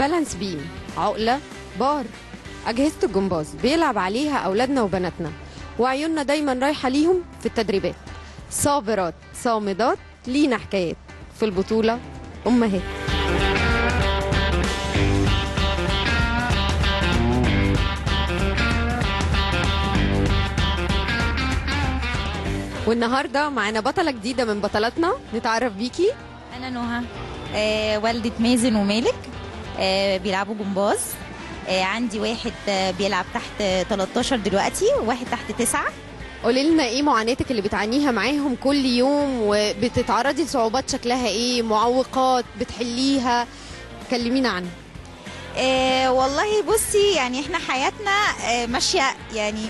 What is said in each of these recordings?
بالانس بيم عقلة بار أجهزة الجمباز بيلعب عليها أولادنا وبناتنا وعيوننا دايما رايحة ليهم في التدريبات صابرات صامدات لينا حكايات في البطولة أمهات والنهارده معانا بطلة جديدة من بطلاتنا نتعرف بيكي انا نهى آه والدة مازن ومالك آه بيلعبوا جمباز آه عندي واحد آه بيلعب تحت آه 13 دلوقتي وواحد تحت تسعة قولي لنا ايه معاناتك اللي بتعانيها معاهم كل يوم وبتتعرضي لصعوبات شكلها ايه معوقات بتحليها كلمينا عنها آه والله بصي يعني احنا حياتنا آه ماشية يعني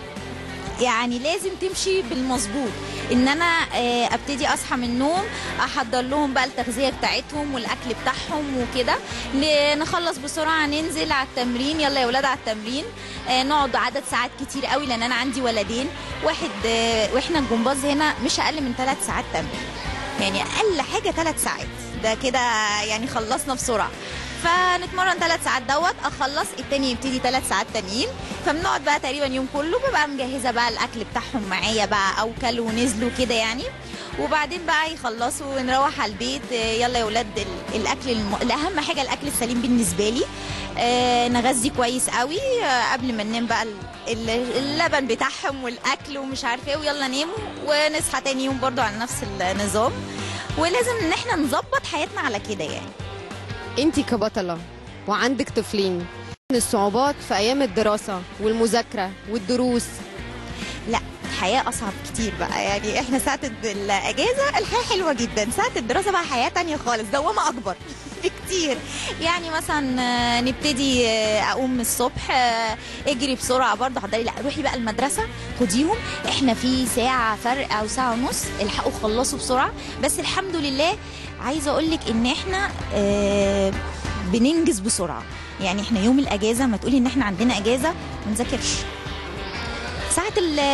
يعني لازم تمشي بالمظبوط ان انا آه، ابتدي اصحى من النوم احضر لهم بقى التغذيه بتاعتهم والاكل بتاعهم وكده ن- نخلص بسرعه ننزل على التمرين يلا يا ولاد على التمرين آه، نقعد عدد ساعات كتير قوي لان انا عندي ولدين واحد آه، واحنا الجمباز هنا مش اقل من ثلاث ساعات تمرين يعني اقل حاجه ثلاث ساعات ده كده يعني خلصنا بسرعه فنتمرن ثلاث ساعات دوت اخلص التاني يبتدي ثلاث ساعات تانيين فبنقعد بقى تقريبا يوم كله ببقى مجهزه بقى الاكل بتاعهم معايا بقى او كلوا ونزلوا كده يعني وبعدين بقى يخلصوا ونروح على البيت آه، يلا يا ولاد ال- الاكل الم... الاهم حاجه الاكل السليم بالنسبه لي آه نغذي كويس قوي آه قبل ما ننام بقى ال- ال- اللبن بتاعهم والاكل ومش عارفه ايه ويلا ناموا ونصحى تاني يوم برضو على نفس النظام ولازم ان احنا نظبط حياتنا على كده يعني انتي كبطلة وعندك طفلين من الصعوبات في ايام الدراسة والمذاكرة والدروس لا الحياة أصعب كتير بقى يعني احنا ساعة الد- الأجازة الحياة حلوة جدا ساعة الدراسة بقى حياة تانية خالص دوامة أكبر بكتير يعني مثلا آه، نبتدي آه، أقوم الصبح آه، اجري بسرعة برضه حضري لا روحي بقى المدرسة خديهم احنا في ساعة فرق أو ساعة ونص الحقوا خلصوا بسرعة بس الحمد لله عايزة أقول لك إن احنا آه، بننجز بسرعة يعني احنا يوم الأجازة ما تقولي إن احنا عندنا أجازة ما نذاكرش ساعة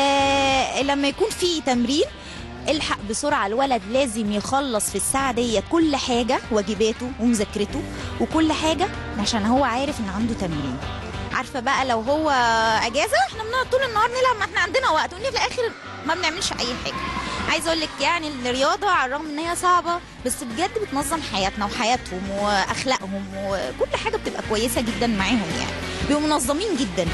ال- لما يكون في تمرين الحق بسرعة الولد لازم يخلص في الساعة دي كل حاجة واجباته ومذاكرته وكل حاجة عشان هو عارف ان عنده تمرين عارفة بقى لو هو اجازة احنا بنقعد طول النهار نلعب ما احنا عندنا وقت ونيجي في الاخر ما بنعملش اي حاجة عايزه اقول لك يعني الرياضه على الرغم ان هي صعبه بس بجد بتنظم حياتنا وحياتهم واخلاقهم وكل حاجه بتبقى كويسه جدا معاهم يعني بيبقوا منظمين جدا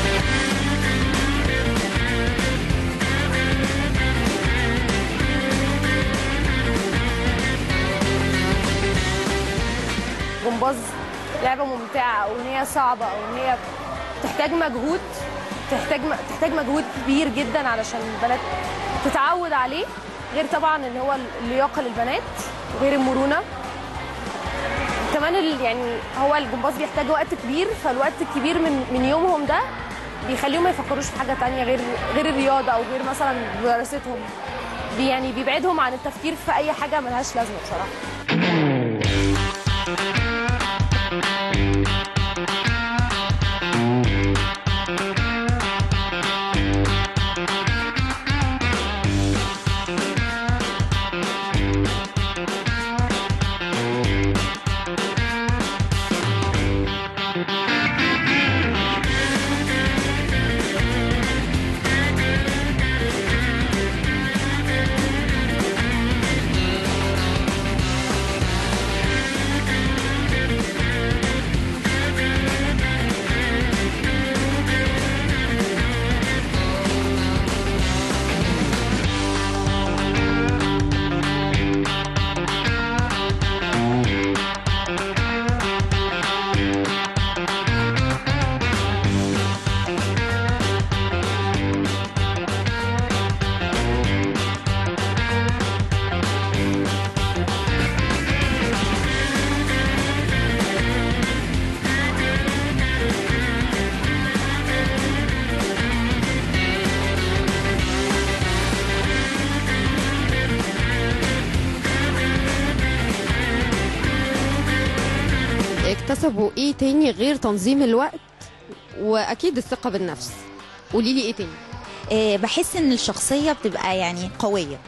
جمباز لعبه ممتعه او ان هي صعبه او ان هي تحتاج مجهود تحتاج تحتاج مجهود كبير جدا علشان البنات تتعود عليه غير طبعا ان هو اللياقه للبنات وغير المرونه كمان ال- يعني هو الجمباز بيحتاج وقت كبير فالوقت الكبير من من يومهم ده بيخليهم ما يفكروش في حاجه تانية غير غير الرياضه او غير مثلا دراستهم بي يعني بيبعدهم عن التفكير في اي حاجه ملهاش لازمه بصراحه اكتسبوا ايه تاني غير تنظيم الوقت واكيد الثقة بالنفس قولي لي ايه تاني آه، بحس ان الشخصيه بتبقى يعني قويه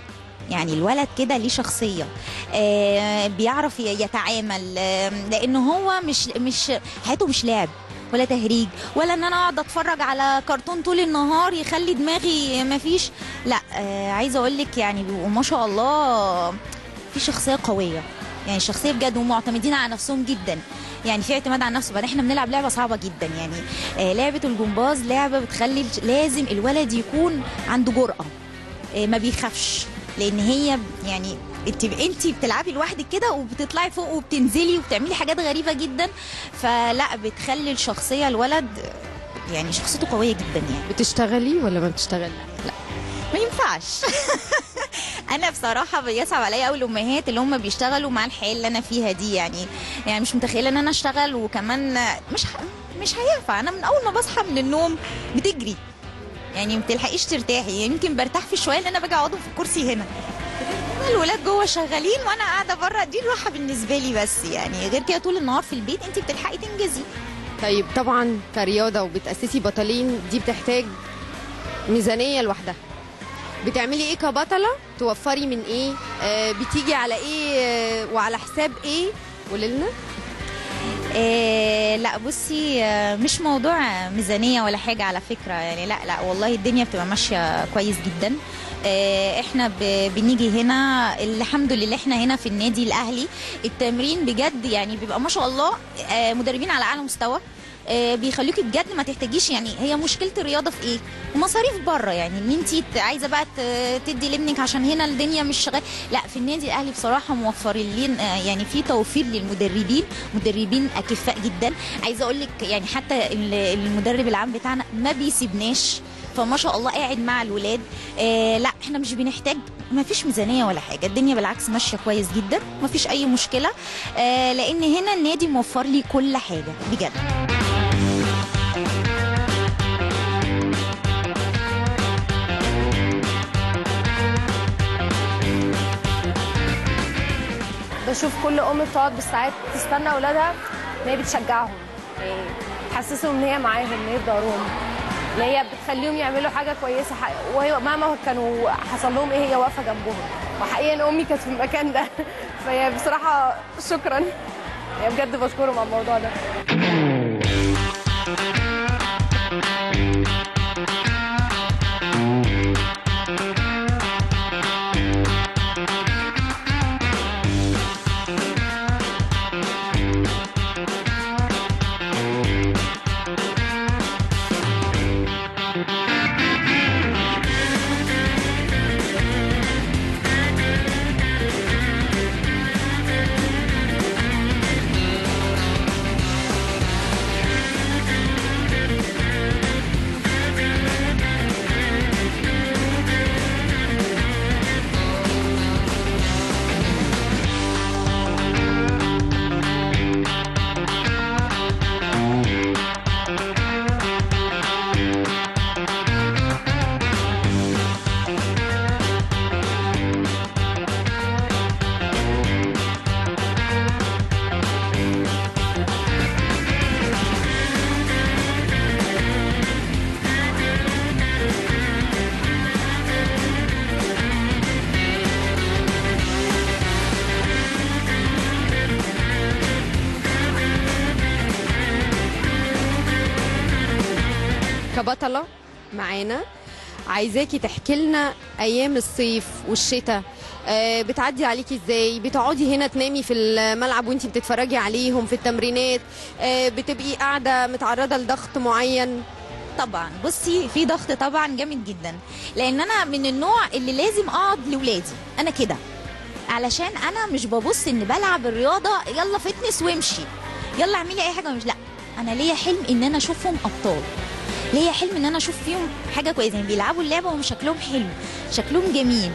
يعني الولد كده ليه شخصيه آه بيعرف ي- يتعامل آه لان هو مش مش حياته مش لعب ولا تهريج ولا ان انا اقعد اتفرج على كرتون طول النهار يخلي دماغي مفيش لا آه عايزه اقول لك يعني بيبقوا ما شاء الله في شخصيه قويه يعني شخصيه بجد ومعتمدين على نفسهم جدا يعني في اعتماد على النفس بعدين احنا بنلعب لعبه صعبه جدا يعني آه لعبه الجمباز لعبه بتخلي الج- لازم الولد يكون عنده جرأه آه ما بيخافش لان هي يعني انت انت بتلعبي لوحدك كده وبتطلعي فوق وبتنزلي وبتعملي حاجات غريبه جدا فلا بتخلي الشخصيه الولد يعني شخصيته قويه جدا يعني بتشتغلي ولا ما بتشتغلي ما ينفعش انا بصراحه بيصعب عليا قوي الامهات اللي هم بيشتغلوا مع الحياه اللي انا فيها دي يعني يعني مش متخيله ان انا اشتغل وكمان مش ه... مش هينفع انا من اول ما بصحى من النوم بتجري يعني ما بتلحقيش ترتاحي يعني يمكن برتاح في شويه ان انا باجي اقعد في الكرسي هنا الولاد جوه شغالين وانا قاعده بره دي الراحه بالنسبه لي بس يعني غير كده طول النهار في البيت انت بتلحقي تنجزي طيب طبعا كرياضه وبتاسسي بطلين دي بتحتاج ميزانيه لوحدها بتعملي ايه كبطله توفري من ايه آه بتيجي على ايه آه وعلى حساب ايه قولي لنا إيه لا بصي آه، مش موضوع ميزانيه ولا حاجه على فكره يعني لا لا والله الدنيا بتبقى ماشيه كويس جدا آه، احنا ب- بنيجي هنا الحمد لله احنا هنا في النادي الاهلي التمرين بجد يعني بيبقى ما شاء الله آه، مدربين على اعلى مستوى آه، بيخليكي بجد ما تحتاجيش يعني هي مشكله الرياضه في ايه ومصاريف بره يعني ان انت عايزه بقى ت- تدي لابنك عشان هنا الدنيا مش شغال لا في النادي الاهلي بصراحه موفرين لين آه، يعني في توفير للمدربين مدربين اكفاء جدا عايزه اقول لك يعني حتى ال- المدرب العام بتاعنا ما بيسيبناش فما شاء الله قاعد مع الولاد آه لا احنا مش بنحتاج ما فيش ميزانيه ولا حاجه الدنيا بالعكس ماشيه كويس جدا ما فيش اي مشكله آه لان هنا النادي موفر لي كل حاجه بجد بشوف كل ام بتقعد بالساعات تستنى اولادها ان هي بتشجعهم يعني تحسسهم ان هي معاهم ان هي في ظهرهم ان هي بتخليهم يعملوا حاجه كويسه ح- وهي مهما كانوا حصل لهم ايه هي واقفه جنبهم وحقيقه امي كانت في المكان ده فهي بصراحه شكرا يعني بجد بشكرهم على الموضوع ده كبطله معانا عايزاكي تحكي لنا ايام الصيف والشتاء آه، بتعدي عليكي ازاي بتقعدي هنا تنامي في الملعب وانتي بتتفرجي عليهم في التمرينات آه، بتبقي قاعده متعرضه لضغط معين طبعا بصي في ضغط طبعا جامد جدا لان انا من النوع اللي لازم اقعد لاولادي انا كده علشان انا مش ببص ان بلعب الرياضه يلا فتنس وامشي يلا اعملي اي حاجه مش لا انا ليا حلم ان انا اشوفهم ابطال ليا حلم ان انا اشوف فيهم حاجه كويسه يعني بيلعبوا اللعبه وشكلهم حلو شكلهم جميل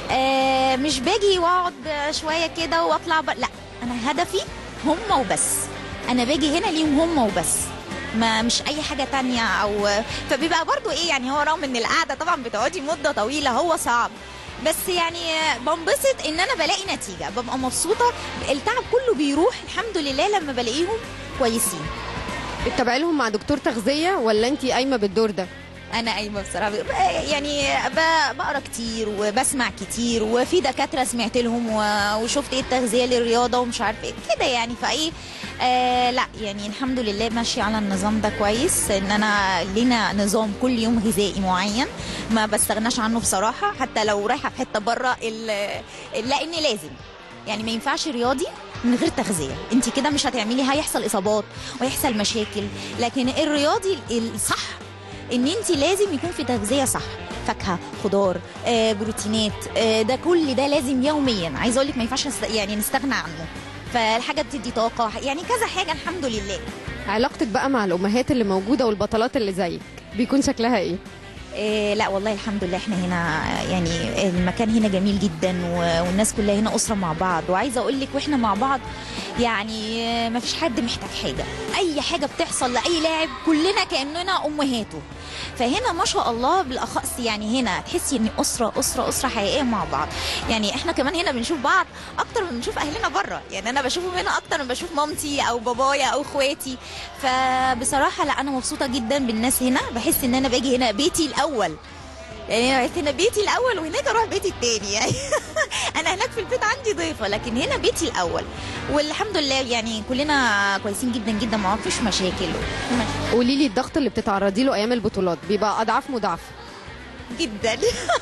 آه مش باجي واقعد شويه كده واطلع ب... لا انا هدفي هم وبس انا باجي هنا ليهم هم وبس ما مش اي حاجه تانية او فبيبقى برضو ايه يعني هو رغم ان القعده طبعا بتقعدي مده طويله هو صعب بس يعني بنبسط ان انا بلاقي نتيجه ببقى مبسوطه التعب كله بيروح الحمد لله لما بلاقيهم كويسين بتتابعي لهم مع دكتور تغذيه ولا انتي قايمه بالدور ده انا قايمه بصراحه ب- يعني ب- بقرا كتير وبسمع كتير وفي دكاتره سمعت لهم و- وشفت ايه التغذيه للرياضه ومش عارفه ايه كده يعني فايه آه لا يعني الحمد لله ماشيه على النظام ده كويس ان انا لينا نظام كل يوم غذائي معين ما بستغناش عنه بصراحه حتى لو رايحه في حته بره ال- لان لازم يعني ما ينفعش رياضي من غير تغذيه انت كده مش هتعملي هيحصل اصابات ويحصل مشاكل لكن الرياضي الصح ان انت لازم يكون في تغذيه صح فاكهه خضار آه، بروتينات آه، ده كل ده لازم يوميا عايزه اقول لك ما ينفعش نست- يعني نستغنى عنه فالحاجه بتدي طاقه يعني كذا حاجه الحمد لله علاقتك بقى مع الامهات اللي موجوده والبطلات اللي زيك بيكون شكلها ايه إيه لا والله الحمد لله احنا هنا يعني المكان هنا جميل جدا و- والناس كلها هنا اسره مع بعض وعايزه اقول لك واحنا مع بعض يعني ما فيش حد محتاج حاجه اي حاجه بتحصل لاي لاعب كلنا كاننا امهاته فهنا ما شاء الله بالاخص يعني هنا تحسي ان اسره اسره اسره حقيقيه مع بعض يعني احنا كمان هنا بنشوف بعض اكتر من بنشوف اهلنا بره يعني انا بشوفهم هنا اكتر من بشوف مامتي او بابايا او اخواتي فبصراحه لا انا مبسوطه جدا بالناس هنا بحس ان انا باجي هنا بيتي الاول يعني انا بحس هنا بيتي الاول وهناك اروح بيتي التاني يعني انا هناك في البيت عندي ضيفه لكن هنا بيتي الاول والحمد لله يعني كلنا كويسين جدا جدا ما فيش مشاكل قولي لي الضغط اللي بتتعرضي له ايام البطولات بيبقى اضعاف مضاعفه جدا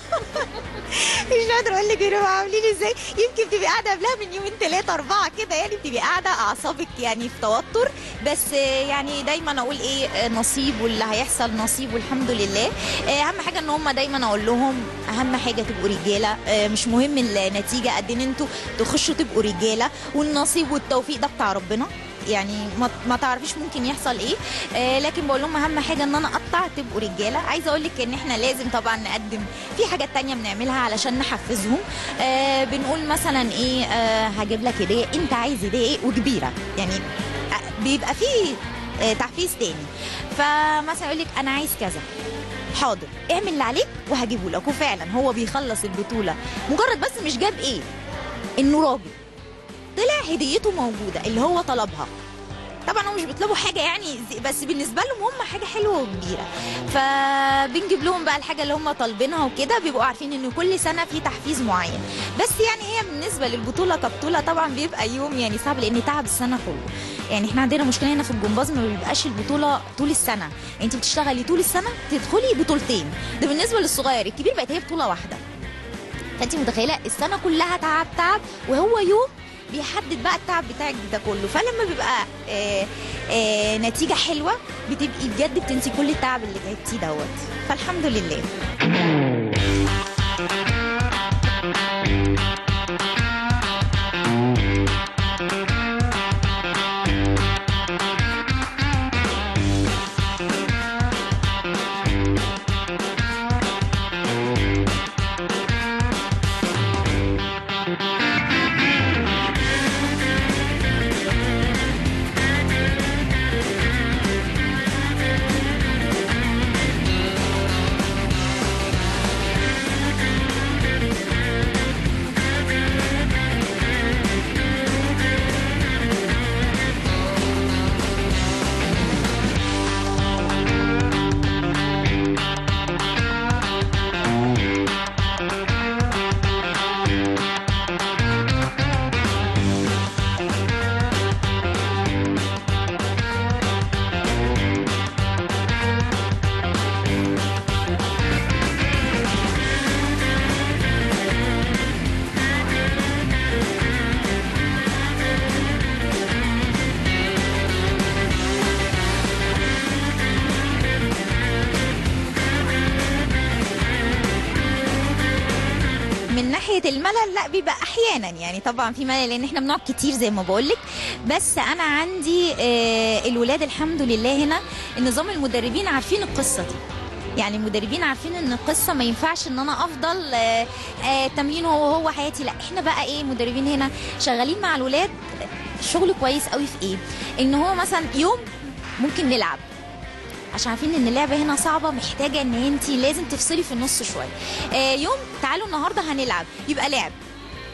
مش قادره اقول لك بيبقوا عاملين ازاي يمكن بتبقي قاعده قبلها من يومين ثلاثه اربعه كده يعني بتبقي قاعده اعصابك يعني في توتر بس آه، يعني دايما اقول ايه آه، نصيب واللي هيحصل نصيب والحمد لله آه، اهم حاجه ان هم دايما اقول لهم اهم حاجه تبقوا رجاله آه، مش مهم النتيجه قد ان انتوا تخشوا تبقوا رجاله والنصيب والتوفيق ده بتاع ربنا يعني ما, ما تعرفيش ممكن يحصل ايه آه لكن بقول لهم اهم حاجه ان انا اقطع تبقوا رجاله عايزه اقول لك ان احنا لازم طبعا نقدم في حاجات تانية بنعملها علشان نحفزهم آه بنقول مثلا ايه آه هجيب لك هديه انت عايز هديه ايه وكبيره يعني آه بيبقى في آه تحفيز تاني فمثلا يقول لك انا عايز كذا حاضر اعمل اللي عليك وهجيبه لك وفعلا هو بيخلص البطوله مجرد بس مش جاب ايه انه راجل طلع هديته موجوده اللي هو طلبها طبعا هم مش بيطلبوا حاجه يعني زي- بس بالنسبه لهم هم حاجه حلوه وكبيره فبنجيب لهم بقى الحاجه اللي هم طالبينها وكده بيبقوا عارفين ان كل سنه في تحفيز معين بس يعني هي بالنسبه للبطوله كبطوله طبعا بيبقى يوم يعني صعب لان تعب السنه كله يعني احنا عندنا مشكله هنا في الجمباز ما بيبقاش البطوله طول السنه يعني انت بتشتغلي طول السنه تدخلي بطولتين ده بالنسبه للصغير الكبير بقت هي بطوله واحده فانت متخيله السنه كلها تعب تعب وهو يوم بيحدد بقى التعب بتاعك ده كله فلما بيبقى آه آه نتيجه حلوه بتبقي بجد بتنسي كل التعب اللي تعبتيه دوت فالحمد لله من ناحيه الملل لا بيبقى احيانا يعني طبعا في ملل لان احنا بنقعد كتير زي ما بقول لك بس انا عندي آه، الولاد الحمد لله هنا النظام المدربين عارفين القصه دي يعني المدربين عارفين ان القصه ما ينفعش ان انا افضل آه، آه، تمرين هو هو حياتي لا احنا بقى ايه مدربين هنا شغالين مع الولاد شغل كويس قوي في ايه ان هو مثلا يوم ممكن نلعب عشان عارفين ان اللعبه هنا صعبه محتاجه ان انت لازم تفصلي في النص شويه آه يوم تعالوا النهارده هنلعب يبقى لعب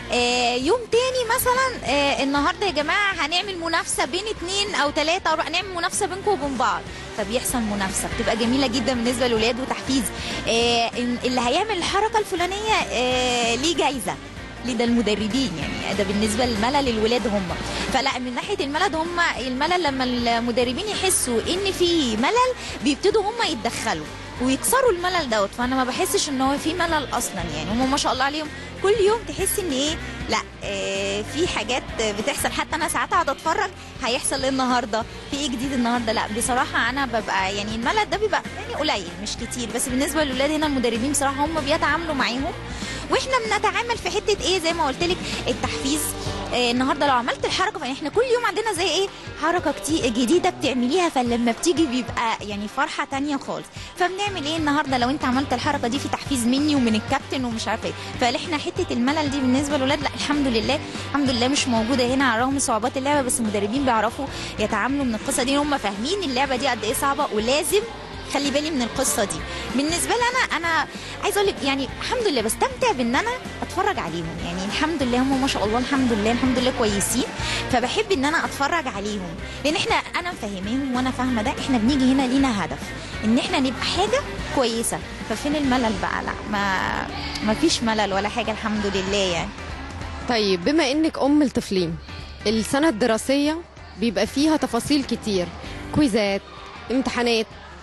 آه، يوم تاني مثلا آه، النهارده يا جماعه هنعمل منافسه بين اتنين او تلاته او هنعمل منافسه بينكم وبين بعض فبيحصل منافسه بتبقى جميله جدا بالنسبه للولاد وتحفيز آه، إن اللي هيعمل الحركه الفلانيه آه، ليه جايزه ليه ده المدربين يعني ده بالنسبه للملل الولاد هم فلا من ناحيه الملل هم الملل لما المدربين يحسوا ان في ملل بيبتدوا هم يتدخلوا ويكسروا الملل دوت فانا ما بحسش ان هو في ملل اصلا يعني هم ما شاء الله عليهم كل يوم تحس ان ايه لا آه في حاجات بتحصل حتى انا ساعات اقعد اتفرج هيحصل ايه النهارده في ايه جديد النهارده لا بصراحه انا ببقى يعني الملل ده بيبقى يعني قليل مش كتير بس بالنسبه للاولاد هنا المدربين بصراحه هم بيتعاملوا معاهم واحنا بنتعامل في حته ايه زي ما قلت لك التحفيز آه النهارده لو عملت الحركه فاحنا كل يوم عندنا زي ايه حركه كتير جديده بتعمليها فلما بتيجي بيبقى يعني فرحه تانية خالص فبنعمل ايه النهارده لو انت عملت الحركه دي في تحفيز مني ومن الكابتن ومش عارفه ايه فاحنا حته الملل دي بالنسبه للاولاد لا الحمد لله الحمد لله مش موجوده هنا على رغم صعوبات اللعبه بس المدربين بيعرفوا يتعاملوا من القصه دي هم فاهمين اللعبه دي قد ايه صعبه ولازم خلي بالي من القصه دي بالنسبه لي انا انا عايزه اقول لك يعني الحمد لله بستمتع بان انا اتفرج عليهم يعني الحمد لله هم ما شاء الله الحمد لله الحمد لله كويسين فبحب ان انا اتفرج عليهم لان احنا انا مفهماهم وانا فاهمه ده احنا بنيجي هنا لينا هدف ان احنا نبقى حاجه كويسه ففين الملل بقى لا ما ما فيش ملل ولا حاجه الحمد لله يعني طيب بما انك ام الطفلين السنه الدراسيه بيبقى فيها تفاصيل كتير كويزات امتحانات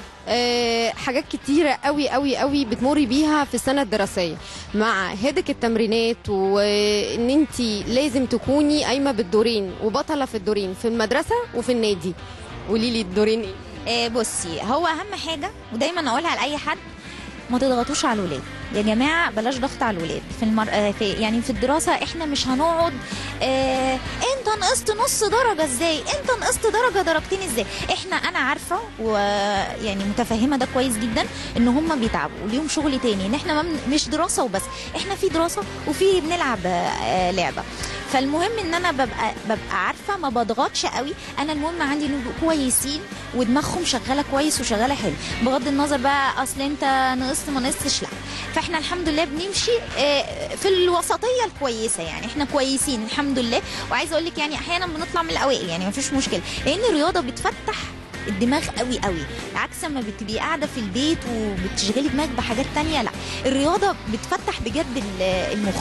أه حاجات كتيرة قوي قوي قوي بتمري بيها في السنة الدراسية مع هدك التمرينات وان انت لازم تكوني قايمة بالدورين وبطلة في الدورين في المدرسة وفي النادي قولي لي الدورين ايه آه، بصي هو اهم حاجه ودايما اقولها لاي حد ما تضغطوش على الولاد يا جماعه بلاش ضغط على الولاد في, المر... آه، في يعني في الدراسه احنا مش هنقعد آه... انت نقصت نص درجه ازاي انت نقصت درجه درجتين ازاي احنا انا عارفه ويعني متفهمه ده كويس جدا ان هم بيتعبوا وليهم شغل تاني ان احنا ما بن- مش دراسه وبس احنا في دراسه وفي بنلعب آه، لعبه فالمهم ان انا ببقى ببقى عارفه ما بضغطش قوي انا المهم عندي انهم يبقوا كويسين ودماغهم شغاله كويس وشغاله حلو بغض النظر بقى اصل انت نقصت ما نقصتش لا فاحنا الحمد لله بنمشي آه، في الوسطيه الكويسه يعني احنا كويسين الحمد لله وعايزه اقول لك يعني احيانا بنطلع من الاوائل يعني ما فيش مشكله لان الرياضه بتفتح الدماغ قوي قوي عكس ما بتبقي قاعده في البيت وبتشغلي دماغك بحاجات تانية لا الرياضه بتفتح بجد ال- المخ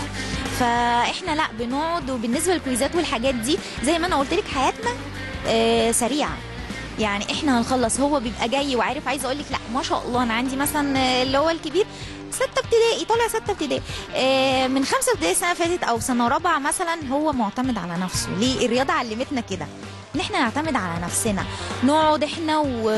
فاحنا لا بنقعد وبالنسبه للكويزات والحاجات دي زي ما انا قلت لك حياتنا آه سريعه يعني احنا هنخلص هو بيبقى جاي وعارف عايزه اقول لك لا ما شاء الله انا عندي مثلا آه، اللي هو الكبير ستة ابتدائي طالع ستة ابتدائي آه، من خمسة ابتدائي السنة اللي فاتت أو سنة رابعة مثلا هو معتمد على نفسه ليه الرياضة علمتنا كده ان احنا نعتمد على نفسنا نقعد احنا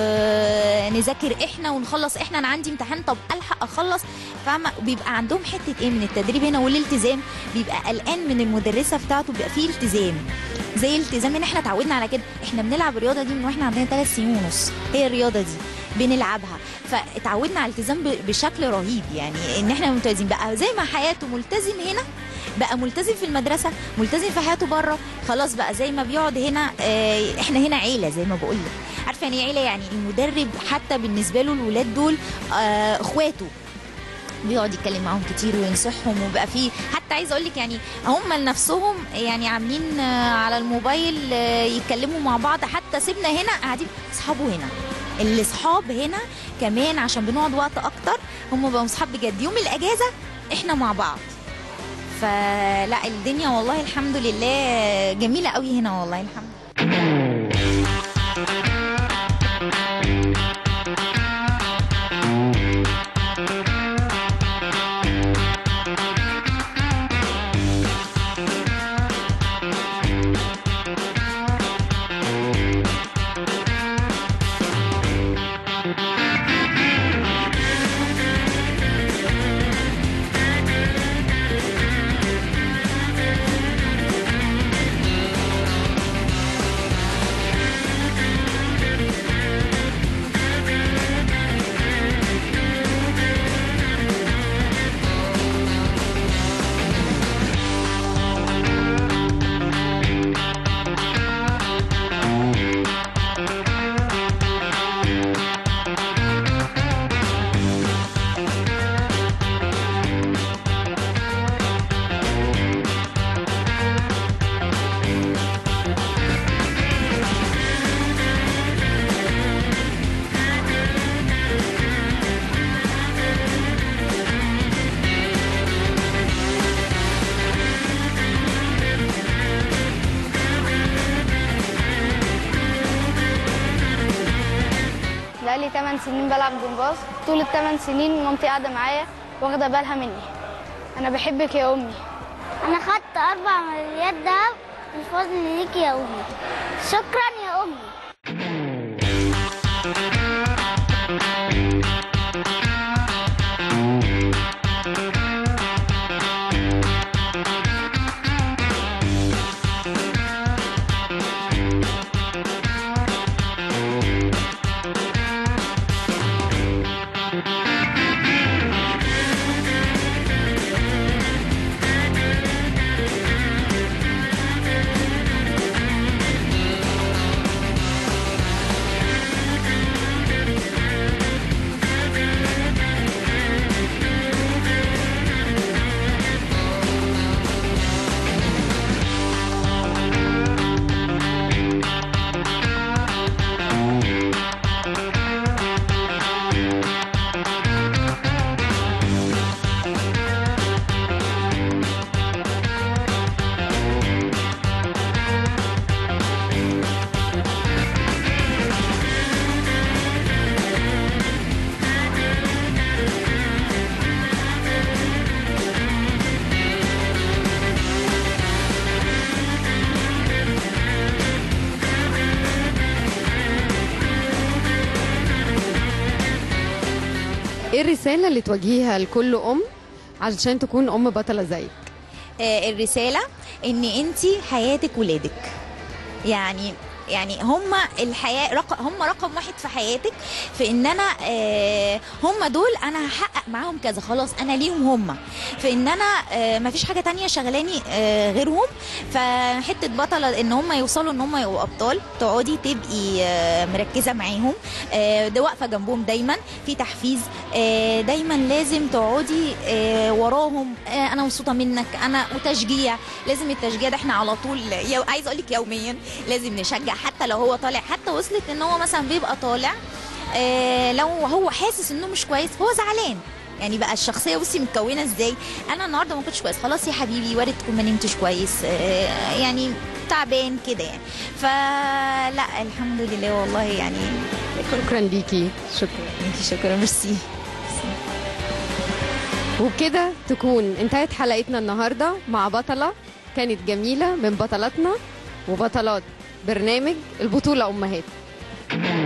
ونذاكر احنا ونخلص احنا انا عندي امتحان طب الحق اخلص فاهمه بيبقى عندهم حته ايه من التدريب هنا والالتزام بيبقى قلقان من المدرسه بتاعته بيبقى فيه التزام زي الالتزام ان احنا اتعودنا على كده احنا بنلعب الرياضه دي من واحنا عندنا ثلاث سنين ونص هي الرياضه دي بنلعبها فاتعودنا على الالتزام ب- بشكل رهيب يعني ان احنا ملتزمين بقى زي ما حياته ملتزم هنا بقى ملتزم في المدرسه ملتزم في حياته بره خلاص بقى زي ما بيقعد هنا اه احنا هنا عيله زي ما بقول لك عارفه يعني ايه عيله يعني المدرب حتى بالنسبه له الولاد دول اه اخواته بيقعد يتكلم معاهم كتير وينصحهم وبقى فيه حتى عايزه اقول لك يعني هم لنفسهم يعني عاملين آه، على الموبايل آه، يتكلموا مع بعض حتى سيبنا هنا قاعدين اصحابه هنا الاصحاب هنا كمان عشان بنقعد وقت اكتر هم بقوا اصحاب بجد يوم الاجازه احنا مع بعض فلا الدنيا والله الحمد لله جميله قوي هنا والله الحمد 8 سنين بلعب جمباز طول الثمان سنين مامتي قاعده معايا واخده بالها مني انا بحبك يا امي انا خدت اربع ميداليات دهب الفضل ليك يا امي شكرا يا امي ايه الرساله اللي توجهيها لكل ام علشان تكون ام بطله زيك آه، الرساله ان انت حياتك ولادك يعني يعني هم الحياه رقم هم رقم واحد في حياتك في ان انا آه، هم دول انا هحقق معاهم كذا خلاص انا ليهم هم في ان انا آه، مفيش حاجه تانية شغلاني آه، غيرهم فحته بطله ان هم يوصلوا ان هم يبقوا ابطال تقعدي تبقي آه، مركزه معاهم آه، ده واقفه جنبهم دايما في تحفيز آه، دايما لازم تقعدي آه، وراهم آه، انا مبسوطه منك انا وتشجيع لازم التشجيع ده احنا على طول يو... عايزه اقول لك يوميا لازم نشجع حتى لو هو طالع حتى وصلت ان هو مثلا بيبقى طالع آه، لو هو حاسس انه مش كويس هو زعلان يعني بقى الشخصيه بصي متكونه ازاي انا النهارده ما كنتش كويس خلاص يا حبيبي وارد تكون ما نمتش كويس آه، يعني تعبان كده يعني فلا الحمد لله والله يعني شكرا ليكي شكرا انتي شكرا ميرسي وبكده تكون انتهت حلقتنا النهارده مع بطله كانت جميله من بطلاتنا وبطلات برنامج البطوله امهات